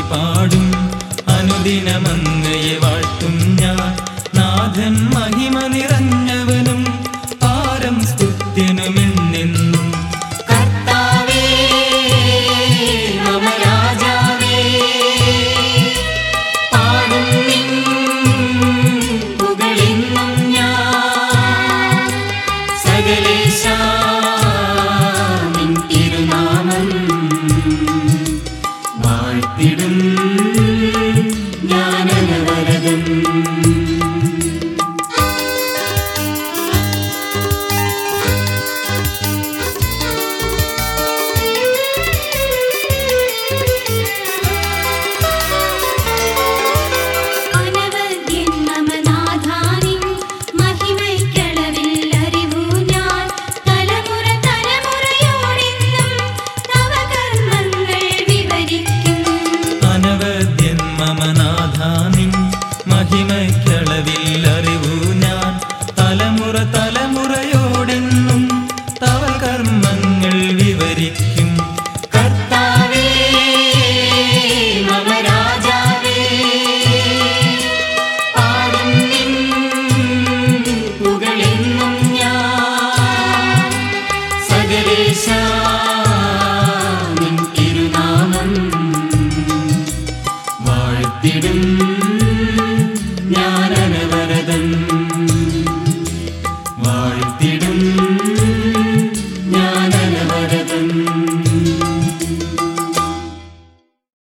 പാടും അനുദിനമങ്ങയെ വാഴ്ത്തും ഞാൻ നാഥൻ മഹിമ നിറഞ്ഞവനും പാരം സ്തുത്യനുമെന്നെന്നും കർത്താവേ മമ രാജാവേ പാടും നിൻ പുകഴെന്നും ഞാൻ സകലേശാ നിൻ തിരുനാമം വാഴ്ത്തിടും ഞാനനവരതം അനവദ്യൻ നമനാഥാനിൻ മഹിമയ്ക്കളവിൽ അറിവു ഞാൻ തലമുറ തലമുറയോടെന്നും തവ കർമ്മങ്ങൾ വിവരിക്കും അനവദ്യൻ മമനാഥാനിൻ മഹിമയ്ക്കളവിൽ അറിവു ഞാൻ തലമുറ തലമുറയോടെന്നും തവ കർമ്മങ്ങൾ വിവരിക്കും